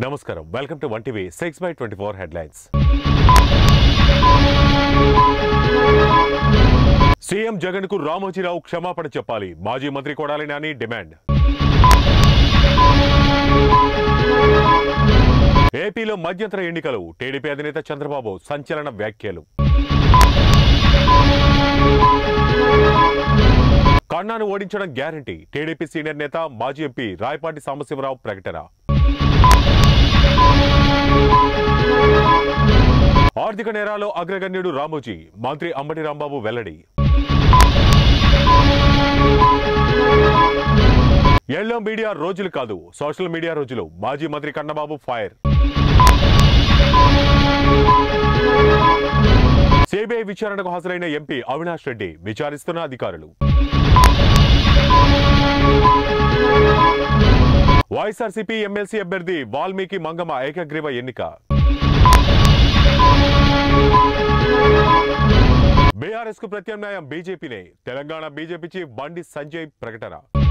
నమస్కారం welcome to one TV six by twenty four headlines CM Jagan కు రామోజీరావు క్షమాపణ చెప్పాలి మాజీ మంత్రి కొడాలి నాని డిమాండ్ ఏపీలో మధ్యంతర ఎన్నికలు టీడీపీ అధినేత చంద్రబాబు సంచలన వ్యాఖ్యలు కన్నాను ఓడించడం గ్యారంటీ టీడీపీ సీనియర్ నేత మాజీ ఎంపీ రాయపాటి సాంబశివరావు ప్రకటన ఆర్థిక నేరాల్లో అగ్రగణ్యుడు రామోజీ మంత్రి అంబటి రాంబాబు వెల్లడి ఎల్లో మీడియా రోజులు కాదు సోషల్ మీడియా రోజులు మాజీ మంత్రి కన్నబాబు ఫైర్ సిబిఐ విచారణకు హాజరైన ఎంపీ అవినాష్ రెడ్డి విచారిస్తున్న అధికారులు వైఎస్ఆర్సీపీ ఎమ్మెల్సీ అభ్యర్థి వాల్మీకి మంగమ్మ ఏకగ్రీవ ఎన్నిక బీఆర్ఎస్ కు ప్రత్యామ్నాయం బీజేపీనే తెలంగాణ బీజేపీ చీఫ్ బండి సంజయ్ ప్రకటన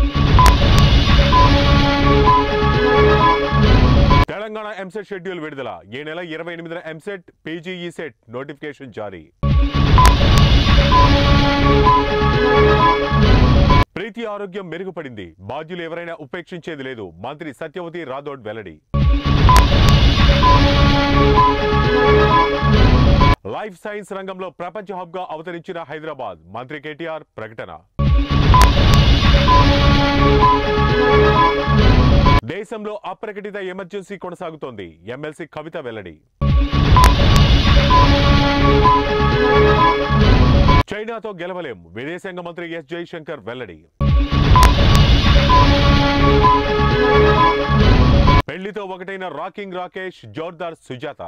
తెలంగాణ ఎంసెట్ షెడ్యూల్ విడుదల ఈ నెల ఇరవై ఎనిమిదిన ఎంసెట్ పీజీఈ సెట్ నోటిఫికేషన్ జారీ ప్రీతి ఆరోగ్యం మెరుగుపడింది బాధ్యులు ఎవరైనా ఉపేక్షించేది లేదు మంత్రి సత్యవతి రాథోడ్ వెల్లడి లైఫ్ సైన్స్ రంగంలో ప్రపంచ హబ్ గా అవతరించిన హైదరాబాద్ మంత్రి కేటీఆర్ ప్రకటన దేశంలో అప్రకటిత ఎమర్జెన్సీ కొనసాగుతోంది ఎమ్మెల్సీ కవిత వెల్లడి చైనాతో గెలవలేం విదేశాంగ మంత్రి ఎస్ జైశంకర్ వెల్లడి పెళ్లితో ఒకటైన రాకింగ్ రాకేష్ జోర్దార్ సుజాత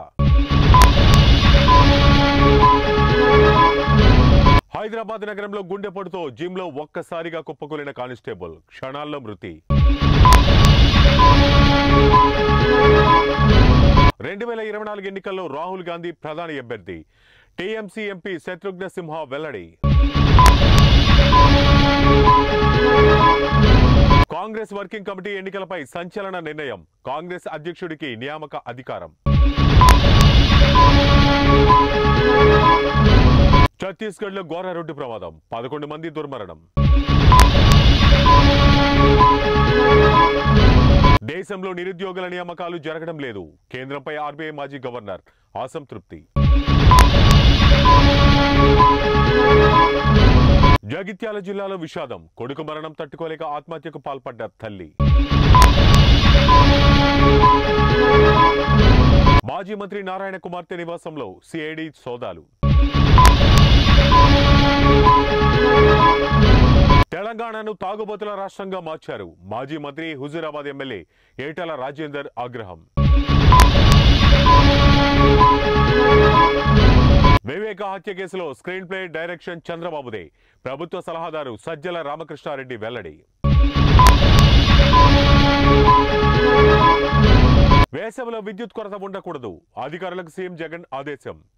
హైదరాబాద్ నగరంలో గుండెపోటుతో జిమ్ లో ఒక్కసారిగా కుప్పకూలిన కానిస్టేబుల్ క్షణాల్లో మృతి రెండు వేల ఇరవై నాలుగు ఎన్నికల్లో రాహుల్ గాంధీ ప్రధాని అభ్యర్థి టీఎంసీ ఎంపీ శత్రుఘ్న సింహ వెల్లడి కాంగ్రెస్ వర్కింగ్ కమిటీ ఎన్నికలపై సంచలన నిర్ణయం కాంగ్రెస్ అధ్యక్షుడికి నియామక అధికారం ఛత్తీస్గఢ్ లో ఘోర రోడ్డు ప్రమాదం పదకొండు మంది దుర్మరణం దేశంలో నిరుద్యోగుల నియామకాలు జరగడం లేదు కేంద్రంపై ఆర్బీఐ మాజీ గవర్నర్ అసంతృప్తి జగిత్యాల జిల్లాలో విషాదం కొడుకు మరణం తట్టుకోలేక ఆత్మహత్యకు పాల్పడ్డ తల్లి మాజీ మంత్రి నారాయణ కుమార్తె నివాసంలో సిఐడి సోదాలు తెలంగాణను తాగుబోతుల రాష్ట్రంగా మార్చారు మాజీ మంత్రి హుజూరాబాద్ ఎమ్మెల్యే ఏటల రాజేందర్ ఆగ్రహం వివేక హత్య కేసులో స్క్రీన్ ప్లే డైరెక్షన్ చంద్రబాబుదే ప్రభుత్వ సలహాదారు సజ్జల రామకృష్ణారెడ్డి వెల్లడి వేసవిలో విద్యుత్ కొరత ఉండకూడదు అధికారులకు సీఎం జగన్ ఆదేశం